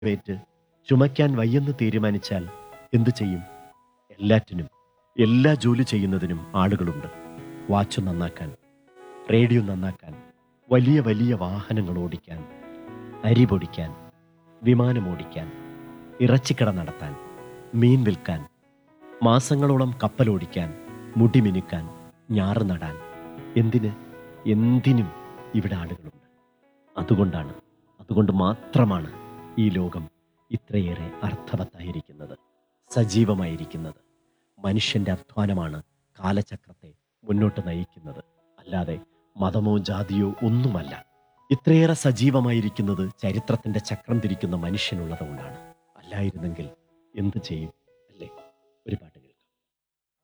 weight ചുമയ്ക്കാൻ വയ്യെന്ന് തീരുമാനിച്ചാൽ എന്തു ചെയ്യും എല്ലാറ്റിനും എല്ലാ ജോലി ചെയ്യുന്നതിനും ആളുകളുണ്ട് വാച്ച് നന്നാക്കാൻ റേഡിയോ നന്നാക്കാൻ വലിയ വലിയ വാഹനങ്ങൾ ഓടിക്കാൻ അരി പൊടിക്കാൻ വിമാനം ഓടിക്കാൻ ഇറച്ചിക്കട നടത്താൻ മീൻ വിൽക്കാൻ മാസങ്ങളോളം കപ്പലോടിക്കാൻ മുടി മിനുക്കാൻ ഞാറ് നടാൻ എന്തിന് എന്തിനും ഇവിടെ ആളുകളുണ്ട് അതുകൊണ്ടാണ് അതുകൊണ്ട് മാത്രമാണ് ഈ ലോകം ഇത്രയേറെ അർത്ഥവത്തായിരിക്കുന്നത് സജീവമായിരിക്കുന്നത് മനുഷ്യന്റെ അധ്വാനമാണ് കാലചക്രത്തെ മുന്നോട്ട് നയിക്കുന്നത് അല്ലാതെ മതമോ ജാതിയോ ഒന്നുമല്ല ഇത്രയേറെ സജീവമായിരിക്കുന്നത് ചരിത്രത്തിന്റെ ചക്രം തിരിക്കുന്ന മനുഷ്യനുള്ളത് കൊണ്ടാണ് അല്ലായിരുന്നെങ്കിൽ എന്ത് ചെയ്യും അല്ലേ ഒരു പാട്ട്